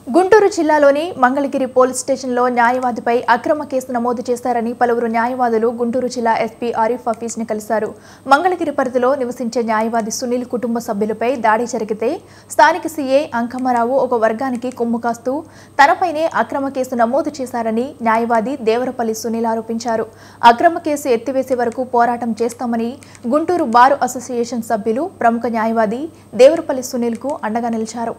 గుంటూరు జిల్లాలోని మంగళగిరి పోలీస్ స్టేషన్లో న్యాయవాదిపై అక్రమ కేసు నమోదు చేశారని పలువురు న్యాయవాదులు గుంటూరు జిల్లా ఎస్పీ ఆరిఫ్ హఫీజ్ ని కలిశారు మంగళగిరి పరిధిలో నివసించే న్యాయవాది సునీల్ కుటుంబ సభ్యులపై దాడి జరిగితే స్థానిక సీఏ అంకమ్మరావు ఒక వర్గానికి కొమ్ము కాస్తూ తనపైనే అక్రమ కేసు నమోదు చేశారని న్యాయవాది దేవరపల్లి సునీల్ ఆరోపించారు అక్రమ కేసు ఎత్తివేసే వరకు పోరాటం చేస్తామని గుంటూరు బార్ అసోసియేషన్ సభ్యులు ప్రముఖ న్యాయవాది దేవరపల్లి సునీల్కు అండగా నిలిచారు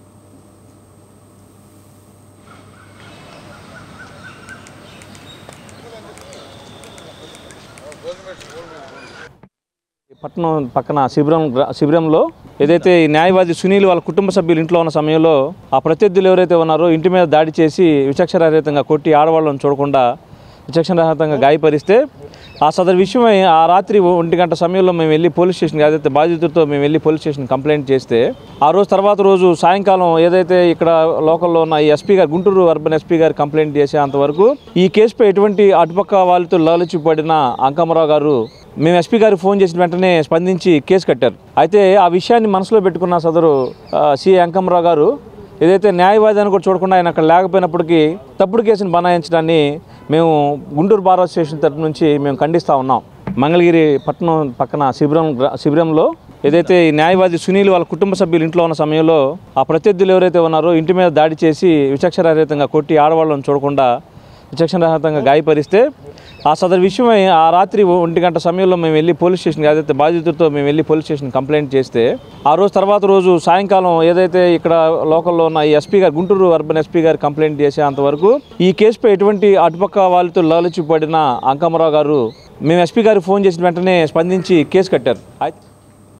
పట్టణం పక్కన శిబిరం గ్రా- శిబిరంలో ఏదైతే ఈ న్యాయవాది సునీల్ వాళ్ళ కుటుంబ సభ్యులు ఇంట్లో ఉన్న సమయంలో ఆ ప్రత్యర్థులు ఎవరైతే ఉన్నారో ఇంటి మీద దాడి చేసి విచక్షణరహితంగా కొట్టి ఆడవాళ్ళని చూడకుండా విచక్షణరహితంగా గాయపరిస్తే ఆ సదరు విషయమై ఆ రాత్రి ఒంటి గంట సమయంలో మేము వెళ్ళి పోలీస్ స్టేషన్ ఏదైతే బాధితులతో మేము వెళ్ళి పోలీస్ స్టేషన్ కంప్లైంట్ చేస్తే ఆ రోజు తర్వాత రోజు సాయంకాలం ఏదైతే ఇక్కడ లోకల్లో ఉన్న ఈ ఎస్పీ గారు గుంటూరు అర్బన్ ఎస్పీ గారు కంప్లైంట్ చేసే అంతవరకు ఈ కేసుపై ఎటువంటి అటుపక్క వాళ్ళతో లాలచిపడిన అంకమ్మరావు గారు మేము ఎస్పీ గారికి ఫోన్ చేసిన వెంటనే స్పందించి కేసు కట్టారు అయితే ఆ విషయాన్ని మనసులో పెట్టుకున్న సదరు సి అంకమ్మరావు గారు ఏదైతే న్యాయవాది అని కూడా చూడకుండా ఆయన అక్కడ లేకపోయినప్పటికీ తప్పుడు కేసును బనాయించడాన్ని మేము గుంటూరు బార్ స్టేషన్ తరపు నుంచి మేము ఖండిస్తూ ఉన్నాం మంగళగిరి పట్టణం పక్కన శిబిరం గ్రా- శిబిరంలో ఏదైతే ఈ న్యాయవాది సునీల్ వాళ్ళ కుటుంబ సభ్యులు ఇంట్లో ఉన్న సమయంలో ఆ ప్రత్యర్థులు ఎవరైతే ఉన్నారో ఇంటి మీద దాడి చేసి విచక్షణరహితంగా కొట్టి ఆడవాళ్ళని చూడకుండా విచక్షణరహితంగా గాయపరిస్తే ఆ సదరు విషయమై ఆ రాత్రి ఒంటి గంట సమయంలో మేము వెళ్ళి పోలీస్ స్టేషన్ ఏదైతే బాధితులతో మేము వెళ్ళి పోలీస్ స్టేషన్ కంప్లైంట్ చేస్తే ఆ రోజు తర్వాత రోజు సాయంకాలం ఏదైతే ఇక్కడ లోకల్లో ఉన్న ఈ ఎస్పీ గారు గుంటూరు అర్బన్ ఎస్పీ గారు కంప్లైంట్ చేసే అంతవరకు ఈ కేసుపై ఎటువంటి అటుపక్క వాళ్ళతో లాలచిపడిన అంకమ్మరావు గారు మేము ఎస్పీ గారికి ఫోన్ చేసిన వెంటనే స్పందించి కేసు కట్టారు అయితే